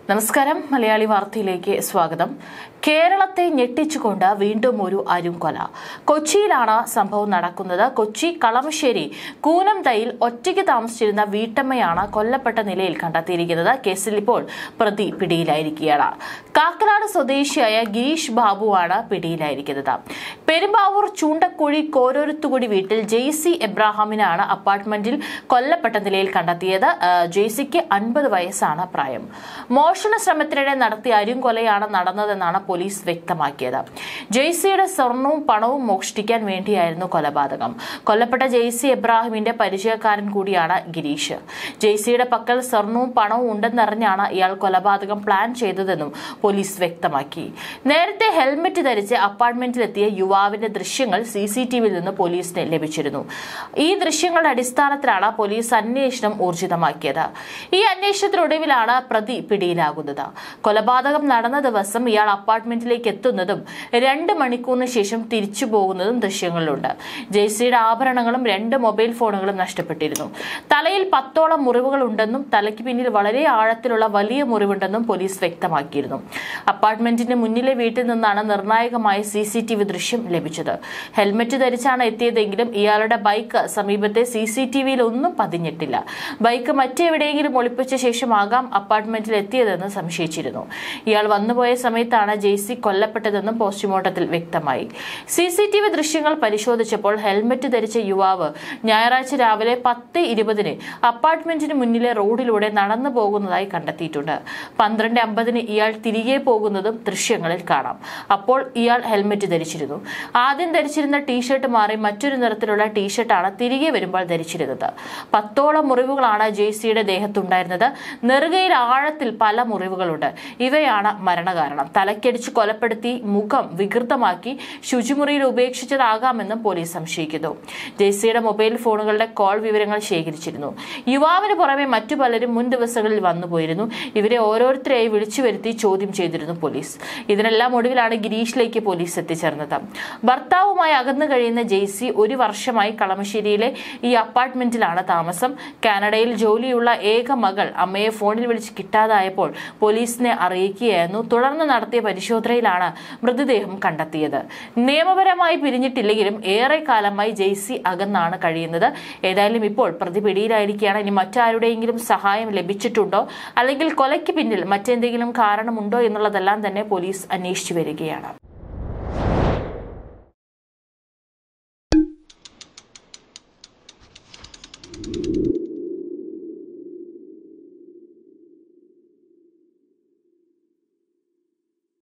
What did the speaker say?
നമസ്കാരം മലയാളി വാർത്തയിലേക്ക് സ്വാഗതം കേരളത്തെ ഞെട്ടിച്ചുകൊണ്ട് വീണ്ടും ഒരു അരുംകൊല കൊച്ചിയിലാണ് സംഭവം നടക്കുന്നത് കൊച്ചി കളമശ്ശേരി കൂനംതയിൽ ഒറ്റയ്ക്ക് താമസിച്ചിരുന്ന വീട്ടമ്മയാണ് കൊല്ലപ്പെട്ട നിലയിൽ കണ്ടെത്തിയിരിക്കുന്നത് കേസിൽ ഇപ്പോൾ പ്രതി പിടിയിലായിരിക്കുകയാണ് കാക്കനാട് സ്വദേശിയായ ഗിരീഷ് ബാബുവാണ് പിടിയിലായിരിക്കുന്നത് പെരുമ്പാവൂർ ചൂണ്ടക്കുഴി കോരോരുത്തുകുടി വീട്ടിൽ ജെയ്സി എബ്രാഹാമിനാണ് അപ്പാർട്ട്മെന്റിൽ കൊല്ലപ്പെട്ട നിലയിൽ കണ്ടെത്തിയത് ആ, ജെയ്സിക്ക് അൻപത് വയസ്സാണ് പ്രായം മോഷണ ശ്രമത്തിനിടെ നടത്തിയ അരുംകൊലയാണ് നടന്നതെന്നാണ് പോലീസ് വ്യക്തമാക്കിയത് ജെയ്സിയുടെ സ്വർണവും പണവും മോഷ്ടിക്കാൻ വേണ്ടിയായിരുന്നു കൊലപാതകം കൊല്ലപ്പെട്ട ജെയ്സി എബ്രാഹിമിന്റെ പരിചയക്കാരൻ കൂടിയാണ് ഗിരീഷ് ജെയ്സിയുടെ പക്കൽ സ്വർണവും പണവും ഉണ്ടെന്നറിഞ്ഞാണ് ഇയാൾ കൊലപാതകം പ്ലാൻ ചെയ്തതെന്നും പോലീസ് വ്യക്തമാക്കി നേരത്തെ ഹെൽമറ്റ് ധരിച്ച് അപ്പാർട്ട്മെന്റിലെത്തിയ യുവാവിന്റെ ദൃശ്യങ്ങൾ സി സി ടി വിയിൽ നിന്ന് പോലീസിന് ലഭിച്ചിരുന്നു ഈ ദൃശ്യങ്ങളുടെ അടിസ്ഥാനത്തിലാണ് പോലീസ് അന്വേഷണം ഊർജിതമാക്കിയത് ഈ അന്വേഷണത്തിനൊടുവിലാണ് പ്രതി പിടിയിലാകുന്നത് കൊലപാതകം നടന്ന ദിവസം ഇയാൾ അപ്പാർട്ട്മെന്റിലേക്ക് എത്തുന്നതും രണ്ട് മണിക്കൂറിന് ശേഷം തിരിച്ചു പോകുന്നതും ദൃശ്യങ്ങളിലുണ്ട് ജെയ്സിയുടെ ആഭരണങ്ങളും രണ്ട് മൊബൈൽ ഫോണുകളും നഷ്ടപ്പെട്ടിരുന്നു തലയിൽ പത്തോളം മുറിവുകൾ ഉണ്ടെന്നും തലയ്ക്ക് പിന്നിൽ വളരെ ആഴത്തിലുള്ള വലിയ മുറിവുണ്ടെന്നും പോലീസ് വ്യക്തമാക്കിയിരുന്നു അപ്പാർട്ട്മെന്റിന് മുന്നിലെ വീട്ടിൽ നിന്നാണ് നിർണായകമായ സി സി ടി വി ദൃശ്യം ലഭിച്ചത് ഹെൽമറ്റ് ധരിച്ചാണ് എത്തിയതെങ്കിലും ഇയാളുടെ ബൈക്ക് സമീപത്തെ സി സി ടി വിയിൽ ഒന്നും പതിഞ്ഞിട്ടില്ല ബൈക്ക് മറ്റെവിടെയെങ്കിലും ഒളിപ്പിച്ച ശേഷമാകാം അപ്പാർട്ട്മെന്റിൽ എത്തിയതെന്ന് സംശയിച്ചിരുന്നു ഇയാൾ വന്നുപോയ സമയത്താണ് ജെയ്സി കൊല്ലപ്പെട്ടതെന്നും പോസ്റ്റ്മോർട്ടത്തിൽ വ്യക്തമായി സി സി ടി വി ദൃശ്യങ്ങൾ പരിശോധിച്ചപ്പോൾ ഹെൽമറ്റ് ധരിച്ച യുവാവ് ഞായറാഴ്ച രാവിലെ പത്ത് ഇരുപതിന് അപ്പാർട്ട്മെന്റിന് മുന്നിലെ റോഡിലൂടെ നടന്നു പോകുന്നതായി കണ്ടെത്തിയിട്ടുണ്ട് പന്ത്രണ്ട് അമ്പതിന് ഇയാൾ തിരികെ പോകുന്നതും ദൃശ്യങ്ങളിൽ കാണാം അപ്പോൾ ഇയാൾ ഹെൽമറ്റ് ധരിച്ചിരുന്നു ആദ്യം ധരിച്ചിരുന്ന ടീഷർട്ട് മാറി മറ്റൊരു നിറത്തിലുള്ള ടീഷർട്ടാണ് തിരികെ വരുമ്പോൾ ധരിച്ചിരുന്നത് പത്തോളം മുറിവുകളാണ് ജെയ്സിയുടെ ദേഹത്തുണ്ടായിരുന്നത് നെറുകയിൽ ആഴത്തിൽ പല മുറിവുകളുണ്ട് ഇവയാണ് മരണകാരണം തലക്കടിച്ച് കൊലപ്പെടുത്തി മുഖം വികൃതമാക്കി ശുചിമുറിയിൽ ഉപേക്ഷിച്ചതാകാമെന്നും പോലീസ് സംശയിക്കുന്നു ജെയ്സിയുടെ മൊബൈൽ ഫോണുകളുടെ കോൾ വിവരങ്ങൾ ശേഖരിച്ചിരുന്നു യുവാവിന് പുറമെ മറ്റു പലരും മുൻ ദിവസങ്ങളിൽ വന്നുപോയിരുന്നു ഇവരെ ഓരോരുത്തരെയായി വിളിച്ചു വരുത്തി ചോദ്യം ചെയ്തിരുന്നു പോലീസ് ഇതിനെല്ലാം ഒടുവിലാണ് ഗിരീഷിലേക്ക് പോലീസ് എത്തിച്ചേർന്നത് ഭർത്താവുമായി അകന്നു കഴിയുന്ന ജെയ്സി ഒരു വർഷമായി കളമശ്ശേരിയിലെ ഈ അപ്പാർട്ട്മെന്റിലാണ് താമസം കാനഡയിൽ ജോലിയുള്ള ഏക മകൾ അമ്മയെ ഫോണിൽ വിളിച്ച് കിട്ടാതായപ്പോൾ പോലീസിനെ അറിയിക്കുകയായിരുന്നു തുടർന്ന് നടത്തിയ പരിശോധനയിലാണ് മൃതദേഹം കണ്ടെത്തിയത് നിയമപരമായി പിരിഞ്ഞിട്ടില്ലെങ്കിലും ഏറെ കാലമായി ജെയ്സി അകന്നാണ് കഴിയുന്നത് ഏതായാലും ഇപ്പോൾ പ്രതി പിടിയിലായിരിക്കുകയാണ് ഇനി മറ്റാരുടെയെങ്കിലും സഹായം ലഭിച്ചിട്ടുണ്ടോ അല്ലെങ്കിൽ കൊലയ്ക്ക് പിന്നിൽ മറ്റെന്തെങ്കിലും കാരണമുണ്ടോ എന്നുള്ളതെല്ലാം തന്നെ പോലീസ് അന്വേഷിച്ചു വരികയാണ്